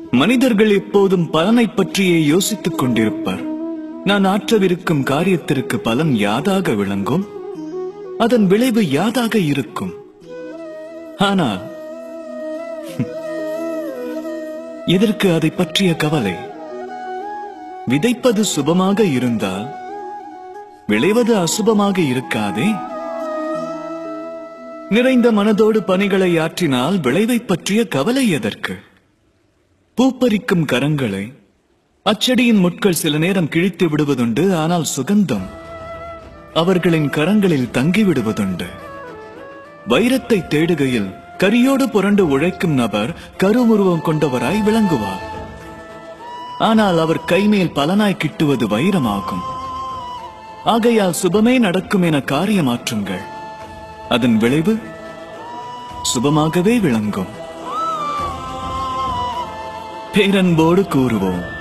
மனிதர்கள் எப்போதும் பலனை பற்றியே யோசித்துக் கொண்டிருப்பர் நான் ஆற்றவிருக்கும் காரியத்திற்கு பலன் யாதாக விளங்கும் அதன் விளைவு யாதாக இருக்கும் ஆனால் எதற்கு அதை பற்றிய கவலை விதைப்பது சுபமாக இருந்தால் விளைவது அசுபமாக இருக்காதே நிறைந்த மனதோடு பணிகளை ஆற்றினால் விளைவை பற்றிய கவலை எதற்கு பூப்பறிக்கும் கரங்களை அச்செடியின் முட்கள் சில நேரம் கிழித்து விடுவதுண்டு ஆனால் சுகந்தம் அவர்களின் கரங்களில் தங்கி விடுவதுண்டு வைரத்தை தேடுகையில் கரியோடு புரண்டு உழைக்கும் நபர் கருவுருவம் கொண்டவராய் விளங்குவார் ஆனால் அவர் கைமேல் பலனாய் கிட்டுவது வைரமாகும் ஆகையால் சுபமே நடக்கும் என காரியமாற்றுங்கள் அதன் விளைவு சுபமாகவே விளங்கும் பேரன்போடு கூறுவோம்